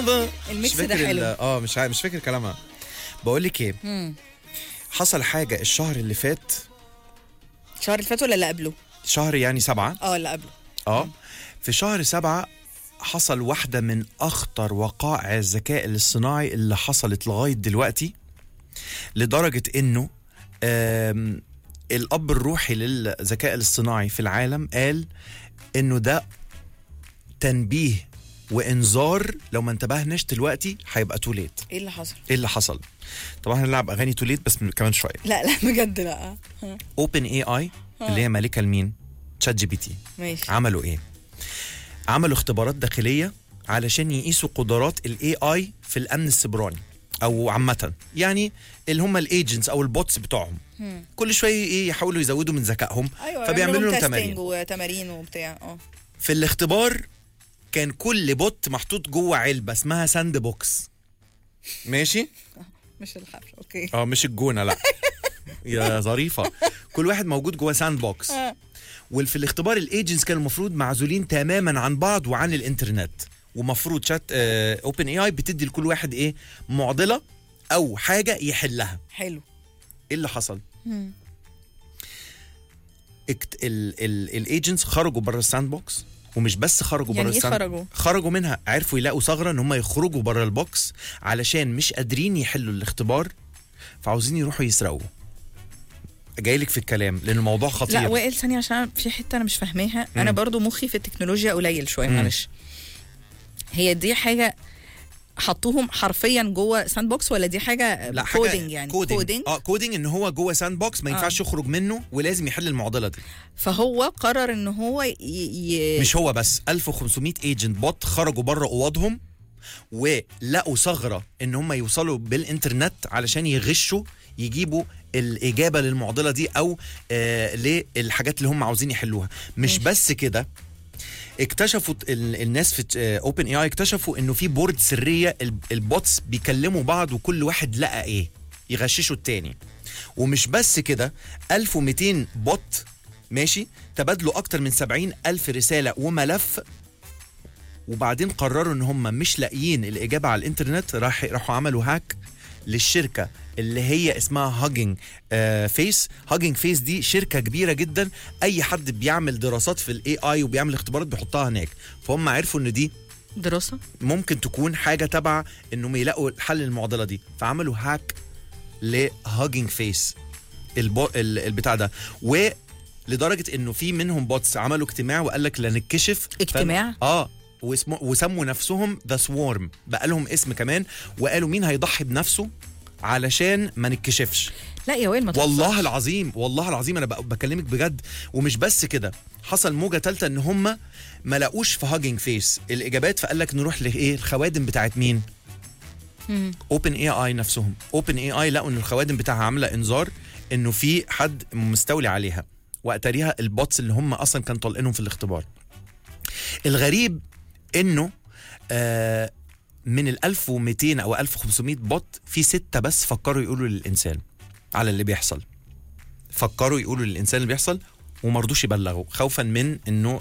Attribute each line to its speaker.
Speaker 1: ماما
Speaker 2: الميكس
Speaker 1: مش
Speaker 2: ده
Speaker 1: فاكر
Speaker 2: حلو.
Speaker 1: ال- اه مش عارف مش فاكر كلامها بقول لك ايه
Speaker 2: مم.
Speaker 1: حصل حاجه الشهر اللي فات
Speaker 2: الشهر اللي فات ولا اللي قبله؟
Speaker 1: شهر يعني سبعة
Speaker 2: اه اللي قبله
Speaker 1: اه في شهر سبعة حصل واحدة من أخطر وقائع الذكاء الاصطناعي اللي حصلت لغاية دلوقتي لدرجة إنه آم، الأب الروحي للذكاء الاصطناعي في العالم قال إنه ده تنبيه وإنذار لو ما انتبهناش دلوقتي هيبقى توليت
Speaker 2: ايه اللي حصل؟
Speaker 1: إيه اللي حصل؟ طبعا هنلعب أغاني توليت بس من- كمان شوية
Speaker 2: لا لا بجد لا ها،
Speaker 1: اوبن اي اي اللي هي مالكة لمين؟ تشات جي بي تي
Speaker 2: ماشي
Speaker 1: عملوا ايه؟ عملوا اختبارات داخليه علشان يقيسوا قدرات الاي اي في الامن السيبراني او عامه يعني اللي هم الايجنتس او البوتس بتوعهم
Speaker 2: مم.
Speaker 1: كل شويه ايه يحاولوا يزودوا من ذكائهم
Speaker 2: ايوه
Speaker 1: فبيعملوا لهم
Speaker 2: تمارين
Speaker 1: تمارين
Speaker 2: وتمارين وبتاع اه
Speaker 1: في الاختبار كان كل بوت محطوط جوه علبه اسمها ساند بوكس ماشي
Speaker 2: مش الحفر اوكي
Speaker 1: اه مش الجونه لا يا ظريفه كل واحد موجود جوه ساند بوكس
Speaker 2: آه.
Speaker 1: وفي الاختبار الايجنتس كانوا المفروض معزولين تماما عن بعض وعن الانترنت ومفروض شات اوبن اي اي بتدي لكل واحد ايه معضله او حاجه يحلها
Speaker 2: حلو
Speaker 1: ايه اللي حصل
Speaker 2: مم.
Speaker 1: اكت... الايجنتس خرجوا بره الساند بوكس ومش بس خرجوا
Speaker 2: يعني
Speaker 1: بره
Speaker 2: إيه
Speaker 1: الساند
Speaker 2: خرجوا؟
Speaker 1: خرجوا منها عرفوا يلاقوا ثغره ان هم يخرجوا بره البوكس علشان مش قادرين يحلوا الاختبار فعاوزين يروحوا يسرقوا جاي لك في الكلام لان الموضوع خطير
Speaker 2: لا وائل ثانيه عشان في حته انا مش فاهماها انا
Speaker 1: مم.
Speaker 2: برضو مخي في التكنولوجيا قليل شويه
Speaker 1: مم.
Speaker 2: معلش هي دي حاجه حطوهم حرفيا جوه ساند بوكس ولا دي حاجه
Speaker 1: لا حاجة
Speaker 2: كودينج يعني
Speaker 1: كودينج.
Speaker 2: كودينج
Speaker 1: اه كودينج ان هو جوه ساند بوكس ما ينفعش يخرج منه ولازم يحل المعضله دي
Speaker 2: فهو قرر ان هو ي... ي...
Speaker 1: مش هو بس 1500 ايجنت بوت خرجوا بره اوضهم ولقوا ثغره ان هم يوصلوا بالانترنت علشان يغشوا يجيبوا الاجابه للمعضله دي او آه للحاجات اللي هم عاوزين يحلوها مش
Speaker 2: ماشي.
Speaker 1: بس كده اكتشفوا ال- الناس في اوبن اي اي اكتشفوا انه في بورد سريه ال- البوتس بيكلموا بعض وكل واحد لقى ايه يغششوا التاني ومش بس كده 1200 بوت ماشي تبادلوا اكتر من 70 الف رساله وملف وبعدين قرروا ان هم مش لاقيين الاجابه على الانترنت راح راحوا عملوا هاك للشركه اللي هي اسمها هاجينج فيس هاجينج فيس دي شركه كبيره جدا اي حد بيعمل دراسات في الاي اي وبيعمل اختبارات بيحطها هناك فهم عرفوا ان دي
Speaker 2: دراسه
Speaker 1: ممكن تكون حاجه تبع انهم يلاقوا حل المعضله دي فعملوا هاك لهاجينج فيس البو... ال- البتاع ده ولدرجه انه في منهم بوتس عملوا اجتماع وقال لك لا نتكشف
Speaker 2: اجتماع؟
Speaker 1: ف... اه واسمه وسموا نفسهم ذا سوارم بقى لهم اسم كمان وقالوا مين هيضحي بنفسه علشان ما نتكشفش
Speaker 2: لا يا وائل ما
Speaker 1: والله
Speaker 2: تهزرش.
Speaker 1: العظيم والله العظيم انا بق- بكلمك بجد ومش بس كده حصل موجه ثالثه ان هم ما لاقوش في هاجينج فيس الاجابات فقال لك نروح لايه الخوادم بتاعت مين
Speaker 2: مم.
Speaker 1: اوبن اي اي نفسهم اوبن اي اي لقوا ان الخوادم بتاعها عامله انذار انه في حد مستولي عليها واتاريها البوتس اللي هم اصلا كانوا طالقينهم في الاختبار الغريب انه آه من ال 1200 او 1500 بوت في ستة بس فكروا يقولوا للانسان على اللي بيحصل فكروا يقولوا للانسان اللي بيحصل وما رضوش يبلغوا خوفا من انه